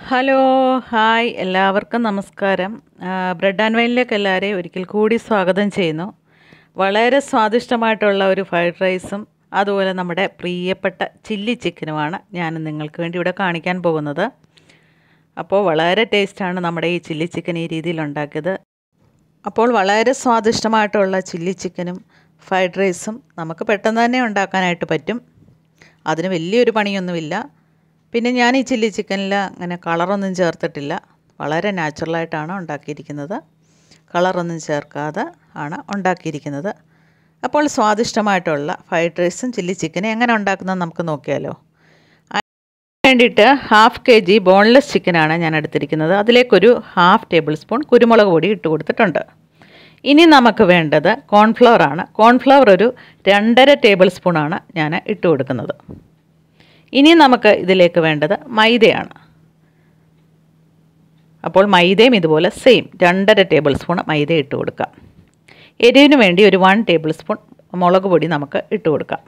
hello hi എല്ലാവർക്കും നമസ്കാരം ആ, ബ്രെഡ് ആൻഡ് വൈനിലേക്ക് എല്ലാവരെയും ഒരിക്കൽ കൂടി സ്വാഗതം ചെയ്യുന്നു വളരെ സ്വാദിഷ്ടമായിട്ടുള്ള ഒരു ഫ്രൈഡ് റൈസും അതുപോലെ നമ്മുടെ പ്രിയപ്പെട്ട ചില്ലി ചിക്കനുമാണ് ഞാൻ നിങ്ങൾക്ക് വേണ്ടി ഇവിടെ കാണിക്കാൻ പോകുന്നത് അപ്പോൾ വളരെ ടേസ്റ്റാണ് നമ്മുടെ ഈ ചില്ലി ചിക്കൻ ഈ രീതിയിൽ ഉണ്ടാക്കിയത് അപ്പോൾ വളരെ സ്വാദിഷ്ടമായിട്ടുള്ള ചില്ലി ചിക്കനും ഫ്രൈഡ് റൈസും നമുക്ക് പെട്ടെന്ന് തന്നെ ഉണ്ടാക്കാനായിട്ട് പറ്റും അതിന് വലിയൊരു പണിയൊന്നുമില്ല പിന്നെ ഞാൻ ഈ ചില്ലി ചിക്കനിൽ അങ്ങനെ കളറൊന്നും ചേർത്തിട്ടില്ല വളരെ നാച്ചുറലായിട്ടാണ് ഉണ്ടാക്കിയിരിക്കുന്നത് കളറൊന്നും ചേർക്കാതെ ആണ് ഉണ്ടാക്കിയിരിക്കുന്നത് അപ്പോൾ സ്വാദിഷ്ടമായിട്ടുള്ള ഫ്രൈഡ് റൈസും ചില്ലി ചിക്കനും എങ്ങനെ ഉണ്ടാക്കുന്നത് നമുക്ക് നോക്കിയാലോ അതിന് വേണ്ടിയിട്ട് ഹാഫ് കെ ജി ബോൺലെസ് ചിക്കനാണ് ഞാൻ എടുത്തിരിക്കുന്നത് അതിലേക്കൊരു ഹാഫ് ടേബിൾ സ്പൂൺ കുരുമുളക് പൊടി ഇട്ട് കൊടുത്തിട്ടുണ്ട് ഇനി നമുക്ക് വേണ്ടത് കോൺഫ്ലവർ ആണ് കോൺഫ്ലവർ ഒരു രണ്ടര ടേബിൾ സ്പൂണാണ് ഞാൻ ഇട്ട് കൊടുക്കുന്നത് ഇനി നമുക്ക് ഇതിലേക്ക് വേണ്ടത് മൈദയാണ് അപ്പോൾ മൈദയും ഇതുപോലെ സെയിം രണ്ടര ടേബിൾ സ്പൂൺ മൈദ ഇട്ട് കൊടുക്കാം എരിവിന് വേണ്ടി ഒരു വൺ ടേബിൾ സ്പൂൺ മുളക് പൊടി നമുക്ക് ഇട്ട് കൊടുക്കാം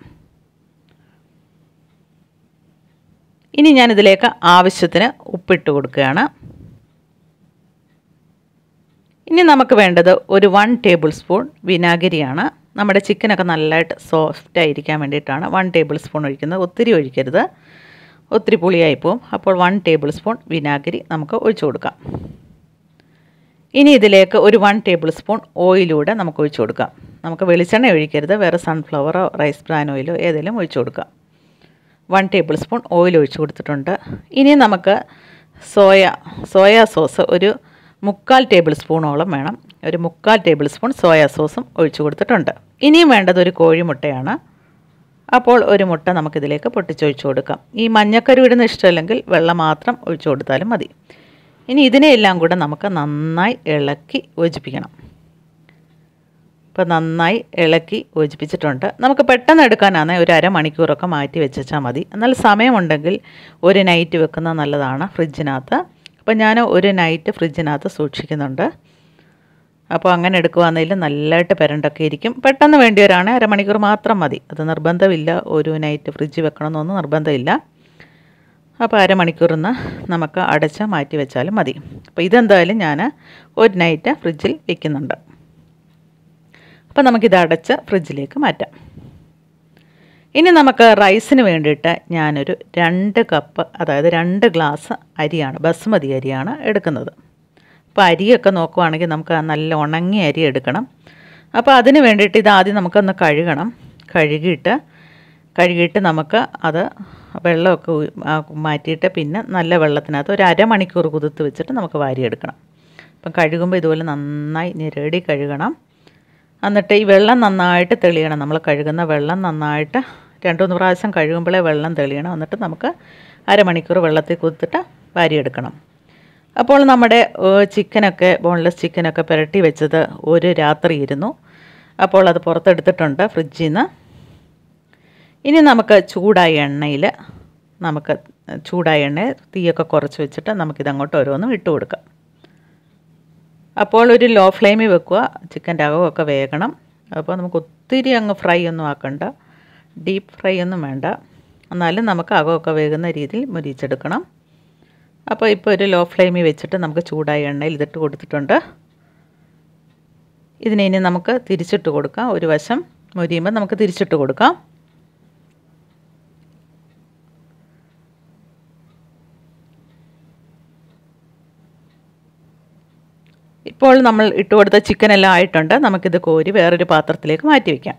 ഇനി ഞാനിതിലേക്ക് ആവശ്യത്തിന് ഉപ്പിട്ട് കൊടുക്കുകയാണ് ഇനി നമുക്ക് വേണ്ടത് ഒരു വൺ ടേബിൾ സ്പൂൺ വിനാഗിരിയാണ് നമ്മുടെ ചിക്കനൊക്കെ നല്ലതായിട്ട് സോഫ്റ്റ് ആയിരിക്കാൻ വേണ്ടിയിട്ടാണ് വൺ ടേബിൾ സ്പൂൺ ഒഴിക്കുന്നത് ഒത്തിരി ഒഴിക്കരുത് ഒത്തിരി പുളിയായി പോവും അപ്പോൾ വൺ ടേബിൾ സ്പൂൺ വിനാഗിരി നമുക്ക് ഒഴിച്ചു കൊടുക്കാം ഇനി ഇതിലേക്ക് ഒരു വൺ ടേബിൾ സ്പൂൺ ഓയിലൂടെ നമുക്ക് ഒഴിച്ചു കൊടുക്കാം നമുക്ക് വെളിച്ചെണ്ണ ഒഴിക്കരുത് വേറെ സൺഫ്ലവറോ റൈസ് ബ്രാൻ ഓയിലോ ഏതെങ്കിലും ഒഴിച്ചു കൊടുക്കാം വൺ ടേബിൾ സ്പൂൺ ഓയിൽ ഒഴിച്ചു കൊടുത്തിട്ടുണ്ട് ഇനി നമുക്ക് സോയ സോയാ സോസ് ഒരു മുക്കാൽ ടേബിൾ സ്പൂണോളം വേണം ഒരു മുക്കാൽ ടേബിൾ സ്പൂൺ സോയാ സോസും ഒഴിച്ചു കൊടുത്തിട്ടുണ്ട് ഇനിയും വേണ്ടത് ഒരു കോഴിമുട്ടയാണ് അപ്പോൾ ഒരു മുട്ട നമുക്കിതിലേക്ക് പൊട്ടിച്ചൊഴിച്ചു കൊടുക്കാം ഈ മഞ്ഞക്കറി ഇടുന്ന ഇഷ്ടമല്ലെങ്കിൽ വെള്ളം മാത്രം ഒഴിച്ചു കൊടുത്താലും മതി ഇനി ഇതിനെയെല്ലാം കൂടെ നമുക്ക് നന്നായി ഇളക്കി യോജിപ്പിക്കണം ഇപ്പോൾ നന്നായി ഇളക്കി യോജിപ്പിച്ചിട്ടുണ്ട് നമുക്ക് പെട്ടെന്ന് എടുക്കാനാണ് ഒരു അരമണിക്കൂറൊക്കെ മാറ്റി വെച്ചാൽ മതി എന്നാൽ സമയമുണ്ടെങ്കിൽ ഒരു നൈറ്റ് വെക്കുന്നത് നല്ലതാണ് ഫ്രിഡ്ജിനകത്ത് അപ്പോൾ ഞാൻ ഒരു നൈറ്റ് ഫ്രിഡ്ജിനകത്ത് സൂക്ഷിക്കുന്നുണ്ട് അപ്പോൾ അങ്ങനെ എടുക്കുകയാണെങ്കിൽ നല്ലതായിട്ട് പെരണ്ടൊക്കെ ഇരിക്കും പെട്ടെന്ന് വേണ്ടിയവരാണ് അരമണിക്കൂർ മാത്രം മതി അത് നിർബന്ധമില്ല ഒരു നൈറ്റ് ഫ്രിഡ്ജ് വെക്കണമെന്നൊന്നും നിർബന്ധമില്ല അപ്പോൾ അരമണിക്കൂറിന്ന് നമുക്ക് അടച്ച് മാറ്റി വെച്ചാലും മതി അപ്പോൾ ഇതെന്തായാലും ഞാൻ ഒരു നൈറ്റ് ഫ്രിഡ്ജിൽ വെക്കുന്നുണ്ട് അപ്പോൾ നമുക്കിത് അടച്ച് ഫ്രിഡ്ജിലേക്ക് മാറ്റാം ഇനി നമുക്ക് റൈസിന് വേണ്ടിയിട്ട് ഞാനൊരു രണ്ട് കപ്പ് അതായത് രണ്ട് ഗ്ലാസ് അരിയാണ് ബസ്മതി അരിയാണ് എടുക്കുന്നത് അപ്പോൾ അരിയൊക്കെ നോക്കുവാണെങ്കിൽ നമുക്ക് നല്ല ഉണങ്ങിയ അരി എടുക്കണം അപ്പോൾ അതിന് വേണ്ടിയിട്ട് ഇത് ആദ്യം നമുക്കൊന്ന് കഴുകണം കഴുകിയിട്ട് കഴുകിയിട്ട് നമുക്ക് അത് വെള്ളമൊക്കെ ഊ- ആ മാറ്റിയിട്ട് പിന്നെ നല്ല വെള്ളത്തിനകത്ത് ഒരു അരമണിക്കൂർ കുതിർത്ത് വെച്ചിട്ട് നമുക്ക് വാരിയെടുക്കണം അപ്പം കഴുകുമ്പോൾ ഇതുപോലെ നന്നായി ഞെരടി കഴുകണം എന്നിട്ട് ഈ വെള്ളം നന്നായിട്ട് തെളിയണം നമ്മൾ കഴുകുന്ന വെള്ളം നന്നായിട്ട് രണ്ട് മൂന്ന് പ്രാവശ്യം കഴുകുമ്പോഴേ വെള്ളം തെളിയണം എന്നിട്ട് നമുക്ക് അരമണിക്കൂർ വെള്ളത്തിൽ കുത്തിട്ട് വാരിയെടുക്കണം അപ്പോൾ നമ്മുടെ ഏഹ്, ചിക്കനൊക്കെ ബോൺലെസ് ചിക്കനൊക്കെ പുരട്ടി വെച്ചത് ഒരു രാത്രി ഇരുന്നു അപ്പോൾ അത് പുറത്തെടുത്തിട്ടുണ്ട് ഫ്രിഡ്ജിൽ നിന്ന് ഇനി നമുക്ക് ചൂടായ എണ്ണയിൽ നമുക്ക് ചൂടായ എണ്ണ തീയൊക്കെ കുറച്ച് വെച്ചിട്ട് നമുക്കിത് അങ്ങോട്ട് ഓരോന്നും ഇട്ട് കൊടുക്കാം അപ്പോൾ ഒരു ലോ ഫ്ലെയിമിൽ വെക്കുക ചിക്കൻ്റെ അകമൊക്കെ വേകണം അപ്പോൾ നമുക്ക് ഒത്തിരി അങ്ങ് ഫ്രൈ ഒന്നും ആക്കണ്ട ഡീപ്പ് ഫ്രൈ ഒന്നും വേണ്ട എന്നാലും നമുക്ക് അകമൊക്കെ വേകുന്ന രീതിയിൽ മുരിച്ചെടുക്കണം അപ്പോൾ ഇപ്പോൾ ഒരു ലോ ഫ്ലെയിമിൽ വെച്ചിട്ട് നമുക്ക് ചൂടായ എണ്ണയിൽ ഇതിട്ട് കൊടുത്തിട്ടുണ്ട് ഇതിനെ ഇനി നമുക്ക് തിരിച്ചിട്ട് കൊടുക്കാം ഒരു വശം മുരിയുമ്പോൾ നമുക്ക് തിരിച്ചിട്ട് കൊടുക്കാം ഇപ്പോൾ നമ്മൾ ഇട്ട് കൊടുത്ത ചിക്കൻ എല്ലാം ആയിട്ടുണ്ട് നമുക്കിത് കോരി വേറൊരു പാത്രത്തിലേക്ക് മാറ്റി വയ്ക്കാം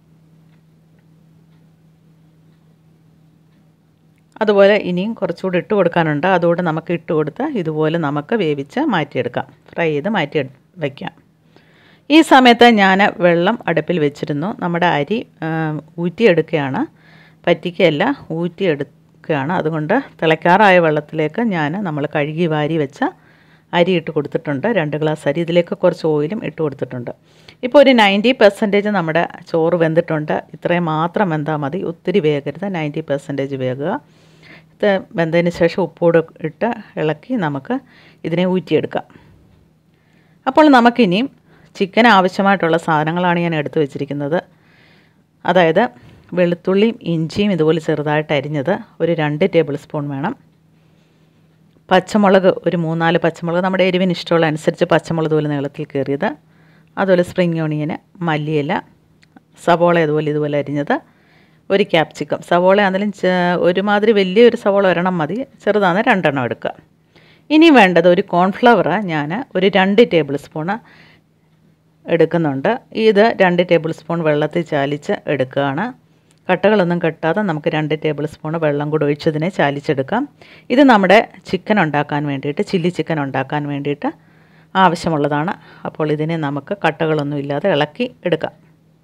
അതുപോലെ ഇനിയും കുറച്ചുകൂടി ഇട്ട് കൊടുക്കാനുണ്ട് അതുകൊണ്ട് നമുക്ക് ഇട്ട് കൊടുത്ത് ഇതുപോലെ നമുക്ക് വേവിച്ച് മാറ്റിയെടുക്കാം ഫ്രൈ ചെയ്ത് മാറ്റി എടു- വയ്ക്കാം ഈ സമയത്ത് ഞാൻ വെള്ളം അടുപ്പിൽ വെച്ചിരുന്നു നമ്മുടെ അരി ആ, ഊറ്റിയെടുക്കുകയാണ് പറ്റിക്കയല്ല ഊറ്റിയെടുക്കുകയാണ് അതുകൊണ്ട് തിളയ്ക്കാറായ വെള്ളത്തിലേക്ക് ഞാൻ നമ്മൾ കഴുകി വാരി വെച്ച അരി ഇട്ട് കൊടുത്തിട്ടുണ്ട് രണ്ട് ഗ്ലാസ് അരി ഇതിലേക്ക് കുറച്ച് ഓയിലും ഇട്ട് കൊടുത്തിട്ടുണ്ട് ഇപ്പോൾ ഒരു നയൻറ്റി പെർസെൻറ്റേജ് നമ്മുടെ ചോറ് വെന്തിട്ടുണ്ട് ഇത്രയും മാത്രം വെന്താൽ മതി ഒത്തിരി വേഗരുത് നയൻറ്റി പെർസെൻറ്റേജ് വേകുക ഇത് വെന്തതിന് ശേഷം ഉപ്പോട് ഇട്ട് ഇളക്കി നമുക്ക് ഇതിനെ ഊറ്റിയെടുക്കാം അപ്പോൾ നമുക്കിനിയും ചിക്കൻ ആവശ്യമായിട്ടുള്ള സാധനങ്ങളാണ് ഞാൻ എടുത്തു വെച്ചിരിക്കുന്നത് അതായത് വെളുത്തുള്ളിയും ഇഞ്ചിയും ഇതുപോലെ ചെറുതായിട്ട് അരിഞ്ഞത് ഒരു രണ്ട് ടേബിൾ സ്പൂൺ വേണം പച്ചമുളക് ഒരു മൂന്നാല് പച്ചമുളക് നമ്മുടെ എരിവിന് ഇഷ്ടമുള്ള അനുസരിച്ച് പച്ചമുളക് ഇതുപോലെ നീളത്തിൽ കയറിയത് അതുപോലെ സ്പ്രിങ് ഓണിയന് മല്ലിയില സവോള ഇതുപോലെ ഇതുപോലെ അരിഞ്ഞത് ഒരു ക്യാപ്സിക്കം സവോള ആണെങ്കിലും ഒരുമാതിരി വലിയൊരു സവോള ഒരെണ്ണം മതി ചെറുതാണ് രണ്ടെണ്ണം എടുക്കുക ഇനി വേണ്ടത് ഒരു കോൺഫ്ലവർ ഞാൻ ഒരു രണ്ട് ടേബിൾ സ്പൂണ് എടുക്കുന്നുണ്ട് ഇത് രണ്ട് ടേബിൾ സ്പൂൺ വെള്ളത്തിൽ ചാലിച്ച് എടുക്കുകയാണ് കട്ടകളൊന്നും കെട്ടാതെ നമുക്ക് രണ്ട് ടേബിൾ സ്പൂൺ വെള്ളം കൂടി ഒഴിച്ചതിനെ ചാലിച്ചെടുക്കാം ഇത് നമ്മുടെ ചിക്കൻ ഉണ്ടാക്കാൻ വേണ്ടിയിട്ട് ചില്ലി ചിക്കൻ ഉണ്ടാക്കാൻ വേണ്ടിയിട്ട് ആവശ്യമുള്ളതാണ് അപ്പോൾ ഇതിനെ നമുക്ക് കട്ടകളൊന്നും ഇല്ലാതെ ഇളക്കി എടുക്കാം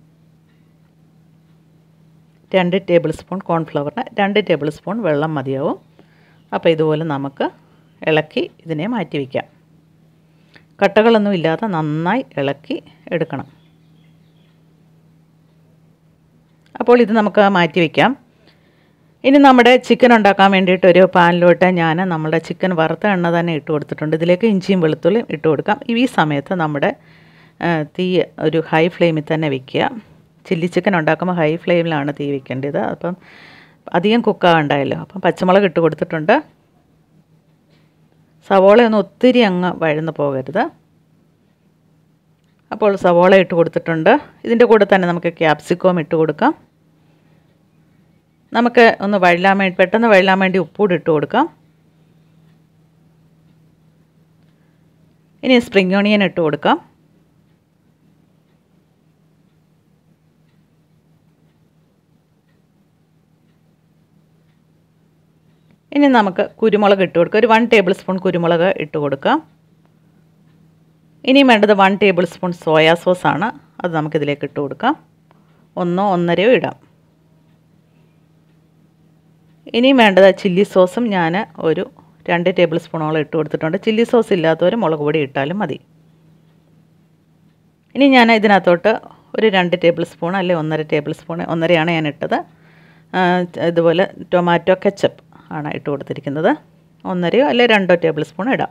രണ്ട് ടേബിൾ സ്പൂൺ കോൺഫ്ലവറിന് രണ്ട് ടേബിൾ സ്പൂൺ വെള്ളം മതിയാവും അപ്പോൾ ഇതുപോലെ നമുക്ക് ഇളക്കി ഇതിനെ മാറ്റി വയ്ക്കാം കട്ടകളൊന്നും ഇല്ലാതെ നന്നായി ഇളക്കി എടുക്കണം അപ്പോൾ ഇത് നമുക്ക് മാറ്റി വയ്ക്കാം ഇനി നമ്മുടെ ചിക്കൻ ഉണ്ടാക്കാൻ വേണ്ടിയിട്ട് ഒരു പാനിലോട്ട് ഞാൻ നമ്മുടെ ചിക്കൻ വറുത്ത എണ്ണ തന്നെ ഇട്ട് കൊടുത്തിട്ടുണ്ട് ഇതിലേക്ക് ഇഞ്ചിയും വെളുത്തുള്ളിയും ഇട്ട് കൊടുക്കാം ഈ സമയത്ത് നമ്മുടെ തീ ഒരു ഹൈ ഫ്ലെയിമിൽ തന്നെ വെക്കുക ചില്ലി ചിക്കൻ ഉണ്ടാക്കുമ്പോൾ ഹൈ ഫ്ലെയിമിലാണ് തീ വെക്കേണ്ടത് അപ്പം അധികം കുക്കാകണ്ടായല്ലോ അപ്പം പച്ചമുളക് ഇട്ട് കൊടുത്തിട്ടുണ്ട് സവോളയൊന്നും ഒത്തിരി അങ്ങ് വഴന്ന് പോകരുത് അപ്പോൾ സവോള ഇട്ട് കൊടുത്തിട്ടുണ്ട് ഇതിൻ്റെ കൂടെ തന്നെ നമുക്ക് ക്യാപ്സിക്കോം ഇട്ട് കൊടുക്കാം നമുക്ക് ഒന്ന് വഴലാൻ വേണ്ടി പെട്ടെന്ന് വഴലാൻ വേണ്ടി ഉപ്പൂടി ഇട്ട് കൊടുക്കാം ഇനി സ്പ്രിംഗ് ഓണിയൻ ഇട്ട് കൊടുക്കാം ഇനി നമുക്ക് കുരുമുളക് ഇട്ട് കൊടുക്കാം ഒരു വൺ ടേബിൾ സ്പൂൺ കുരുമുളക് ഇട്ട് കൊടുക്കാം ഇനിയും വേണ്ടത് വൺ ടേബിൾ സ്പൂൺ സോയാ സോസാണ് അത് നമുക്കിതിലേക്ക് ഇട്ട് കൊടുക്കാം ഒന്നോ ഒന്നരയോ ഇടാം ഇനിയും വേണ്ടത് ചില്ലി സോസും ഞാൻ ഒരു രണ്ട് ടേബിൾ സ്പൂണോളം ഇട്ട് കൊടുത്തിട്ടുണ്ട് ചില്ലി സോസ് ഇല്ലാത്തവർ മുളക് പൊടി ഇട്ടാലും മതി ഇനി ഞാൻ ഇതിനകത്തോട്ട് ഒരു രണ്ട് ടേബിൾ സ്പൂൺ അല്ലെ ഒന്നര ടേബിൾ സ്പൂൺ ഒന്നരയാണ് ഞാൻ ഇട്ടത് ഇതുപോലെ ടൊമാറ്റോ കെച്ചപ്പ് ആണ് ഇട്ട് കൊടുത്തിരിക്കുന്നത് ഒന്നരയോ അല്ലെ രണ്ടോ ടേബിൾ സ്പൂൺ ഇടാം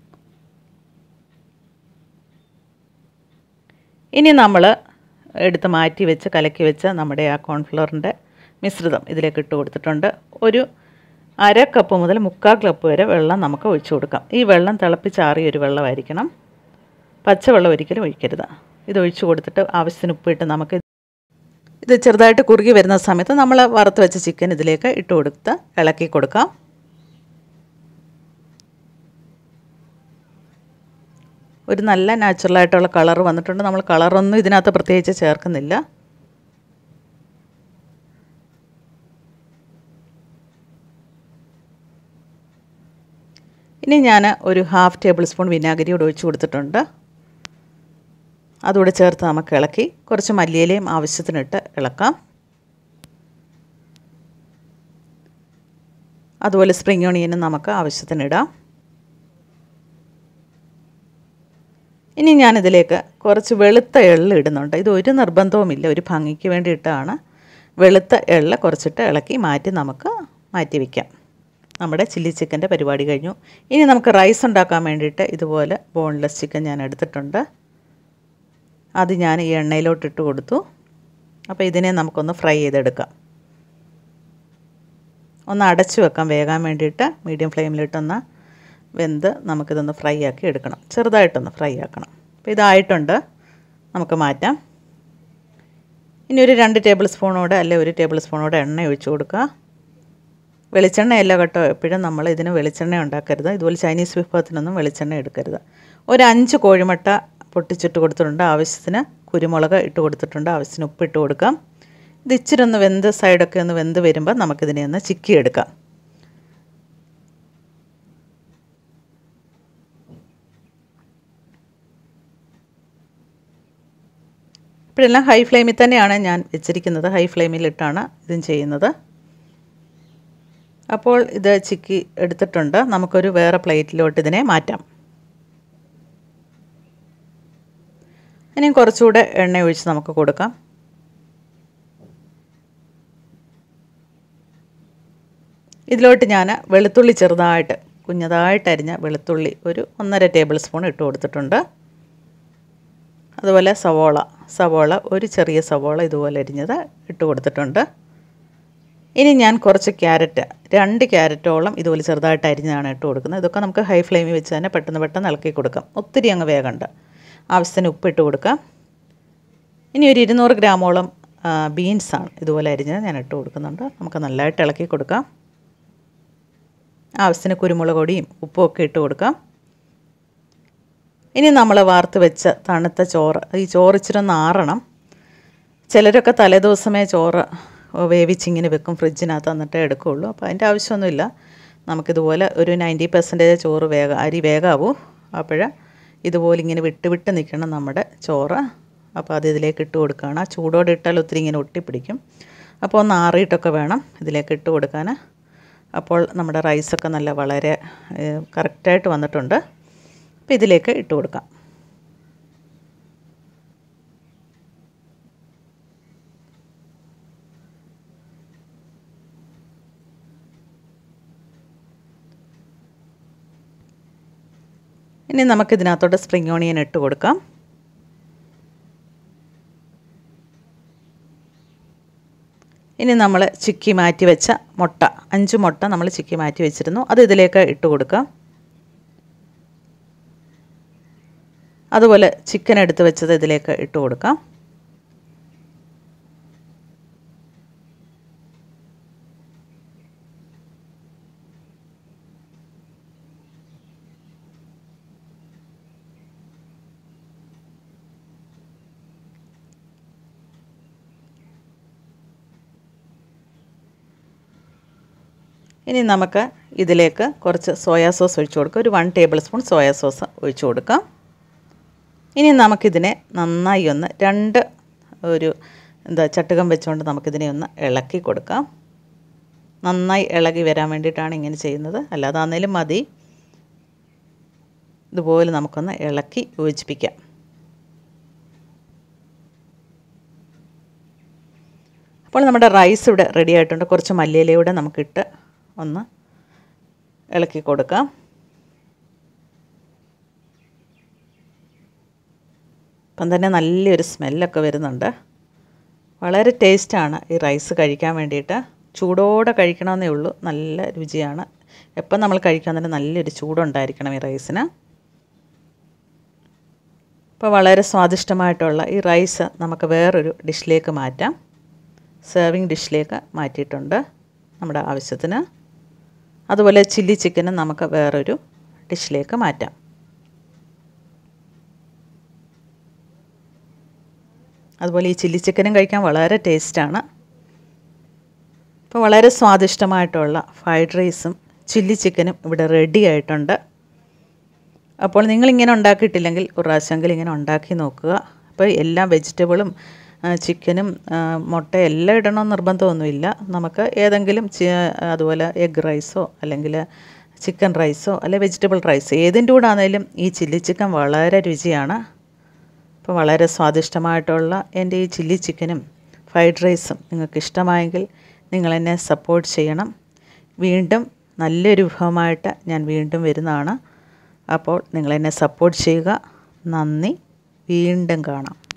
ഇനി നമ്മൾ എടുത്ത് മാറ്റി വെച്ച് കലക്കി വെച്ച് നമ്മുടെ ആ കോൺഫ്ലവറിൻ്റെ മിശ്രിതം ഇതിലേക്ക് ഇട്ട് കൊടുത്തിട്ടുണ്ട് ഒരു അര കപ്പ് മുതൽ മുക്കാൽ കപ്പ് വരെ വെള്ളം നമുക്ക് ഒഴിച്ചു കൊടുക്കാം ഈ വെള്ളം തിളപ്പിച്ചാറിയ ഒരു വെള്ളമായിരിക്കണം പച്ചവെള്ളം ഒരിക്കലും ഒഴിക്കരുത് ഇത് ഒഴിച്ചു കൊടുത്തിട്ട് ആവശ്യത്തിന് ഉപ്പിട്ട് നമുക്ക് ഇത് ചെറുതായിട്ട് കുറുകി വരുന്ന സമയത്ത് നമ്മൾ വറുത്ത് വെച്ച ചിക്കൻ ഇതിലേക്ക് ഇട്ട് കൊടുത്ത് ഇളക്കി കൊടുക്കാം ഒരു നല്ല നാച്ചുറലായിട്ടുള്ള കളർ വന്നിട്ടുണ്ട് നമ്മൾ കളറൊന്നും ഇതിനകത്ത് പ്രത്യേകിച്ച് ചേർക്കുന്നില്ല ഇനി ഞാൻ ഒരു ഹാഫ് ടേബിൾ സ്പൂൺ വിനാഗിരി കൂടെ ഒഴിച്ച് കൊടുത്തിട്ടുണ്ട് അതുകൂടെ ചേർത്ത് നമുക്ക് ഇളക്കി കുറച്ച് മല്ലിയിലയും ആവശ്യത്തിനിട്ട് ഇളക്കാം അതുപോലെ സ്പ്രിംഗ് ഓണിയനും നമുക്ക് ആവശ്യത്തിനിടാം ഇനി ഞാനിതിലേക്ക് കുറച്ച് വെളുത്ത എള്ള് ഇടുന്നുണ്ട് ഇത് ഒരു നിർബന്ധവുമില്ല ഒരു ഭംഗിക്ക് വേണ്ടിയിട്ടാണ് വെളുത്ത എള്ള് കുറച്ചിട്ട് ഇളക്കി മാറ്റി നമുക്ക് മാറ്റി വയ്ക്കാം നമ്മുടെ ചില്ലി ചിക്കൻ്റെ പരിപാടി കഴിഞ്ഞു ഇനി നമുക്ക് റൈസ് ഉണ്ടാക്കാൻ വേണ്ടിയിട്ട് ഇതുപോലെ ബോൺലെസ് ചിക്കൻ ഞാൻ എടുത്തിട്ടുണ്ട് അത് ഞാൻ ഈ എണ്ണയിലോട്ട് ഇട്ട് കൊടുത്തു അപ്പോൾ ഇതിനെ നമുക്കൊന്ന് ഫ്രൈ ചെയ്തെടുക്കാം ഒന്ന് അടച്ചു വെക്കാം വേകാൻ വേണ്ടിയിട്ട് മീഡിയം ഫ്ലെയിമിലിട്ടൊന്ന് വെന്ത് നമുക്കിതൊന്ന് ഫ്രൈ ആക്കി എടുക്കണം ചെറുതായിട്ടൊന്ന് ഫ്രൈ ആക്കണം അപ്പോൾ ഇതായിട്ടുണ്ട് നമുക്ക് മാറ്റാം ഇനി ഒരു രണ്ട് ടേബിൾ സ്പൂണോടെ അല്ലെ ഒരു ടേബിൾ സ്പൂണോടെ എണ്ണ ഒഴിച്ചു കൊടുക്കുക വെളിച്ചെണ്ണയല്ല കേട്ടോ എപ്പോഴും നമ്മൾ ഇതിന് വെളിച്ചെണ്ണ ഉണ്ടാക്കരുത് ഇതുപോലെ ചൈനീസ് വിഭവത്തിനൊന്നും വെളിച്ചെണ്ണ എടുക്കരുത് ഒരു അഞ്ച് കോഴിമുട്ട പൊട്ടിച്ചിട്ട് കൊടുത്തിട്ടുണ്ട് ആവശ്യത്തിന് കുരുമുളക് ഇട്ട് കൊടുത്തിട്ടുണ്ട് ആവശ്യത്തിന് ഉപ്പ് ഇട്ട് കൊടുക്കാം ഇത് ഇച്ചിരി ഒന്ന് വെന്ത് സൈഡൊക്കെ ഒന്ന് വെന്ത് വരുമ്പോൾ നമുക്കിതിനെ ഒന്ന് ചിക്കിയെടുക്കാം ഇപ്പോഴെല്ലാം ഹൈ ഫ്ലെയിമിൽ തന്നെയാണ് ഞാൻ വെച്ചിരിക്കുന്നത് ഹൈ ഫ്ലെയിമിലിട്ടാണ് ഇതും ചെയ്യുന്നത് അപ്പോൾ ഇത് ചിക്കി എടുത്തിട്ടുണ്ട് നമുക്കൊരു വേറെ പ്ലേറ്റിലോട്ട് ഇതിനെ മാറ്റാം ഇനിയും കുറച്ചുകൂടെ എണ്ണ ഒഴിച്ച് നമുക്ക് കൊടുക്കാം ഇതിലോട്ട് ഞാൻ വെളുത്തുള്ളി ചെറുതായിട്ട് കുഞ്ഞതായിട്ട് അരിഞ്ഞ വെളുത്തുള്ളി ഒരു ഒന്നര ടേബിൾ സ്പൂൺ ഇട്ട് കൊടുത്തിട്ടുണ്ട് അതുപോലെ സവോള സവോള ഒരു ചെറിയ സവോള ഇതുപോലെ അരിഞ്ഞത് ഇട്ട് കൊടുത്തിട്ടുണ്ട് ഇനി ഞാൻ കുറച്ച് ക്യാരറ്റ് രണ്ട് ക്യാരറ്റോളം ഇതുപോലെ ചെറുതായിട്ട് അരിഞ്ഞാണ് ഇട്ട് കൊടുക്കുന്നത് ഇതൊക്കെ നമുക്ക് ഹൈ ഫ്ലെയിമിൽ വെച്ച് തന്നെ പെട്ടെന്ന് പെട്ടെന്ന് ഇളക്കി കൊടുക്കാം ഒത്തിരി അങ്ങ് വേഗണ്ട ആവശ്യത്തിന് ഉപ്പിട്ട് കൊടുക്കാം ഇനി ഒരു ഇരുന്നൂറ് ഗ്രാമോളം ബീൻസാണ് ഇതുപോലെ അരിഞ്ഞത് ഞാൻ ഇട്ട് കൊടുക്കുന്നുണ്ട് നമുക്ക് നല്ലതായിട്ട് ഇളക്കി കൊടുക്കാം ആവശ്യത്തിന് കുരുമുളക് പൊടിയും ഉപ്പും ഒക്കെ ഇട്ട് കൊടുക്കാം ഇനി നമ്മൾ വാർത്ത് വെച്ച തണുത്ത ചോറ് ഈ ചോറ് ഇച്ചിരി ഒന്ന് ആറണം ചിലരൊക്കെ തലേദിവസമേ ചോറ് വേവിച്ചിങ്ങനെ വെക്കും ഫ്രിഡ്ജിനകത്ത് എന്നിട്ടേ എടുക്കുകയുള്ളൂ അപ്പോൾ അതിൻ്റെ ആവശ്യമൊന്നുമില്ല നമുക്കിതുപോലെ ഒരു നയൻറ്റി പെർസെൻറ്റേജ് ചോറ് വേഗ അരി വേഗാവൂ അപ്പോൾ ഇതുപോലെ ഇങ്ങനെ വിട്ട് വിട്ട് നിൽക്കണം നമ്മുടെ ചോറ് അപ്പോൾ അത് ഇതിലേക്ക് ഇട്ട് കൊടുക്കുകയാണ് ആ ചൂടോടെ ഇട്ടാൽ ഒത്തിരി ഇങ്ങനെ ഒട്ടിപ്പിടിക്കും അപ്പോൾ ഒന്ന് ആറിയിട്ടൊക്കെ വേണം ഇതിലേക്ക് ഇട്ട് കൊടുക്കാൻ അപ്പോൾ നമ്മുടെ റൈസൊക്കെ നല്ല വളരെ കറക്റ്റായിട്ട് വന്നിട്ടുണ്ട് അപ്പോൾ ഇതിലേക്ക് ഇട്ട് കൊടുക്കാം ഇനി നമുക്കിതിനകത്തോട്ട് സ്പ്രിംഗ് ഓണിയൻ ഇട്ട് കൊടുക്കാം ഇനി നമ്മൾ ചിക്കി മാറ്റി വെച്ച മുട്ട അഞ്ച് മുട്ട നമ്മൾ ചിക്കി മാറ്റി വെച്ചിരുന്നു അത് ഇതിലേക്ക് ഇട്ട് കൊടുക്കാം അതുപോലെ ചിക്കൻ എടുത്ത് വെച്ചത് ഇതിലേക്ക് ഇട്ട് കൊടുക്കാം ഇനി നമുക്ക് ഇതിലേക്ക് കുറച്ച് സോയാ സോസ് ഒഴിച്ചു കൊടുക്കാം ഒരു one tablespoon soya sauce ഒഴിച്ചു കൊടുക്കാം ഇനി നമുക്കിതിനെ നന്നായി ഒന്ന് രണ്ട് ഒരു എന്താ ചട്ടുകം വെച്ചുകൊണ്ട് നമുക്കിതിനെ ഒന്ന് ഇളക്കി കൊടുക്കാം നന്നായി ഇളകി വരാൻ വേണ്ടിയിട്ടാണ് ഇങ്ങനെ ചെയ്യുന്നത് അല്ലാതെ ആന്നേലും മതി ഇതുപോലെ നമുക്കൊന്ന് ഇളക്കി യോജിപ്പിക്കാം അപ്പോൾ നമ്മുടെ റൈസ് ഇവിടെ റെഡി ആയിട്ടുണ്ട് കുറച്ച് മല്ലിയിലയൂടെ നമുക്കിട്ട് ഒന്ന് ഇളക്കി കൊടുക്കാം ഇപ്പം തന്നെ നല്ലൊരു സ്മെല്ലൊക്കെ വരുന്നുണ്ട് വളരെ ടേസ്റ്റാണ് ഈ റൈസ് കഴിക്കാൻ വേണ്ടിയിട്ട് ചൂടോടെ കഴിക്കണമെന്നേ ഉള്ളൂ നല്ല രുചിയാണ് എപ്പം നമ്മൾ കഴിക്കാൻ തന്നെ നല്ലൊരു ചൂടുണ്ടായിരിക്കണം ഈ റൈസിന് ഇപ്പോൾ വളരെ സ്വാദിഷ്ടമായിട്ടുള്ള ഈ റൈസ് നമുക്ക് വേറൊരു ഡിഷിലേക്ക് മാറ്റാം സെർവിങ് ഡിഷിലേക്ക് മാറ്റിയിട്ടുണ്ട് നമ്മുടെ ആവശ്യത്തിന് അതുപോലെ ചില്ലി ചിക്കനും നമുക്ക് വേറൊരു ഡിഷിലേക്ക് മാറ്റാം അതുപോലെ ഈ ചില്ലി ചിക്കനും കഴിക്കാൻ വളരെ ടേസ്റ്റാണ് ഇപ്പോൾ വളരെ സ്വാദിഷ്ടമായിട്ടുള്ള ഫ്രൈഡ് റൈസും ചില്ലി ചിക്കനും ഇവിടെ റെഡി ആയിട്ടുണ്ട് അപ്പോൾ നിങ്ങളിങ്ങനെ ഉണ്ടാക്കിയിട്ടില്ലെങ്കിൽ ഒരു പ്രാവശ്യമെങ്കിലും ഇങ്ങനെ ഉണ്ടാക്കി നോക്കുക അപ്പോൾ എല്ലാ വെജിറ്റബിളും ചിക്കനും മുട്ട എല്ലാം ഇടണമെന്ന് നിർബന്ധമൊന്നുമില്ല നമുക്ക് ഏതെങ്കിലും അതുപോലെ എഗ് റൈസോ അല്ലെങ്കിൽ ചിക്കൻ റൈസോ അല്ലെ വെജിറ്റബിൾ റൈസ് ഏതിൻ്റെ കൂടെ ആണെങ്കിലും ഈ ചില്ലി ചിക്കൻ വളരെ രുചിയാണ് അപ്പോൾ വളരെ സ്വാദിഷ്ടമായിട്ടുള്ള എൻ്റെ ഈ ചില്ലി ചിക്കനും ഫ്രൈഡ് റൈസും നിങ്ങൾക്ക് ഇഷ്ടമായെങ്കിൽ നിങ്ങൾ എന്നെ സപ്പോർട്ട് ചെയ്യണം വീണ്ടും നല്ലൊരു വിഭവമായിട്ട് ഞാൻ വീണ്ടും വരുന്നതാണ് അപ്പോൾ നിങ്ങളെന്നെ സപ്പോർട്ട് ചെയ്യുക നന്ദി വീണ്ടും കാണാം